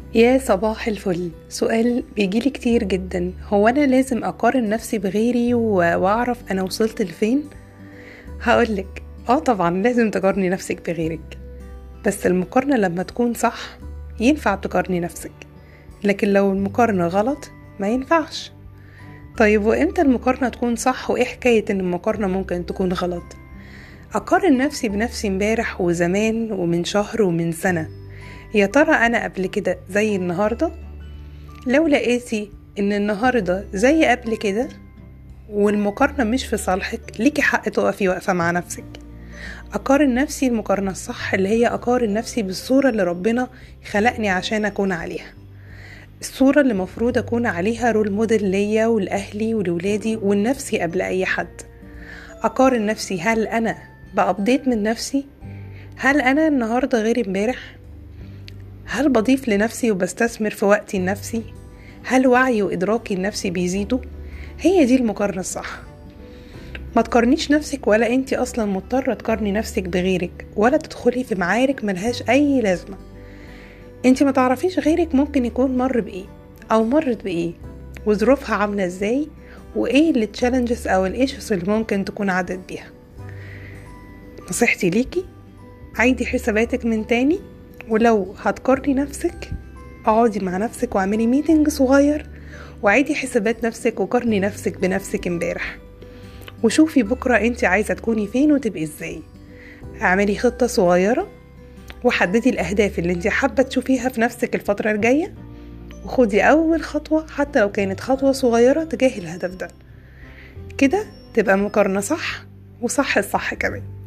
يا صباح الفل سؤال بيجيلي كتير جدا هو انا لازم اقارن نفسي بغيري و- واعرف انا وصلت لفين هقولك اه طبعا لازم تقارني نفسك بغيرك بس المقارنة لما تكون صح ينفع تقارني نفسك لكن لو المقارنة غلط ما ينفعش طيب وامتى المقارنة تكون صح وايه حكاية ان المقارنة ممكن تكون غلط اقارن نفسي بنفسي امبارح وزمان ومن شهر ومن سنة يا ترى انا قبل كده زي النهاردة لو لقيتي ان النهاردة زي قبل كده والمقارنة مش في صالحك ليكي حق تقفي واقفة مع نفسك أقارن نفسي المقارنة الصح اللي هي أقارن نفسي بالصورة اللي ربنا خلقني عشان أكون عليها الصورة اللي مفروض أكون عليها رول موديل ليا ولأهلي ولولادي ولنفسي قبل أي حد أقارن نفسي هل أنا بأبديت من نفسي هل أنا النهاردة غير امبارح هل بضيف لنفسي وبستثمر في وقتي لنفسي هل وعي وإدراكي لنفسي بيزيدوا هي دي المقارنة الصح ما تقارنيش نفسك ولا انتي اصلا مضطرة تقارني نفسك بغيرك ولا تدخلي في معارك ملهاش اي لازمة انتي ما تعرفيش غيرك ممكن يكون مر بايه او مرت بايه وظروفها عاملة ازاي وايه التشالنجز او الايشوز اللي ممكن تكون عدت بيها نصيحتي ليكي عيدي حساباتك من تاني ولو هتقارني نفسك اقعدي مع نفسك واعملي ميتنج صغير وعيدي حسابات نفسك وقارني نفسك بنفسك امبارح وشوفي بكرة انت عايزة تكوني فين وتبقي ازاي اعملي خطة صغيرة وحددي الأهداف اللي انت حابة تشوفيها في نفسك الفترة الجاية وخدي أول خطوة حتى لو كانت خطوة صغيرة تجاه الهدف ده كده تبقى مقارنة صح وصح الصح كمان